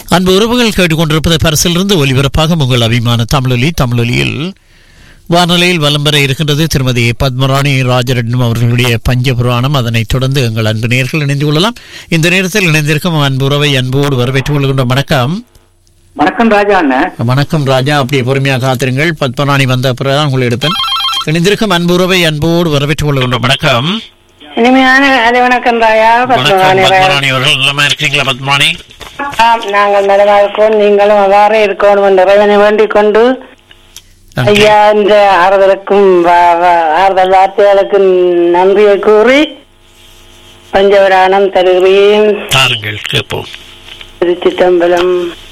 அன்பு உறவுகள் கேட்டுக்கொண்டிருப்பது பரிசிலிருந்து ஒலிபரப்பாக உங்கள் அபிமான தமிழொலி தமிழொலியில் வானொலியில் வலம் பெற இருக்கின்றது திருமதி பத்மராணி ராஜரட்னம் அவர்களுடைய பஞ்சபுராணம் அதனைத் தொடர்ந்து எங்கள் அன்பு நேர்கள் இணைந்து கொள்ளலாம் இந்த நேரத்தில் இணைந்திருக்கும் அன்பு உறவை அன்போடு வரவேற்றுக் கொள்கின்ற வணக்கம் வணக்கம் ராஜா அண்ணன் வணக்கம் ராஜா அப்படியே பொறுமையாக காத்திருங்கள் பத்மராணி வந்த பிறகுதான் உங்களை எடுப்பேன் இணைந்திருக்கும் அன்பு உறவை அன்போடு வரவேற்றுக் கொள்கின்ற வணக்கம் இனிமையான அது வணக்கம் ராயா வணக்கம் பத்மவாணி ராயா. பத்மராணி அவர்கள் நலமா இருக்கீங்களா பத்மராணி ஆம், நாங்கள் நலமா இருக்கோம் நீங்களும் அவ்வாறே இருக்கணும் என்று இறைவனை வேண்டிக் கொண்டு நன்றி. ஐயா இந்த ஆறுதலுக்கும் வா- வா- ஆறுதல் வார்த்தைகளுக்கு நன்றியை கூறி பஞ்சவராணம் தருகிறேன் தாருங்கள் கேட்போம் திருச்சிட்டம்பலம்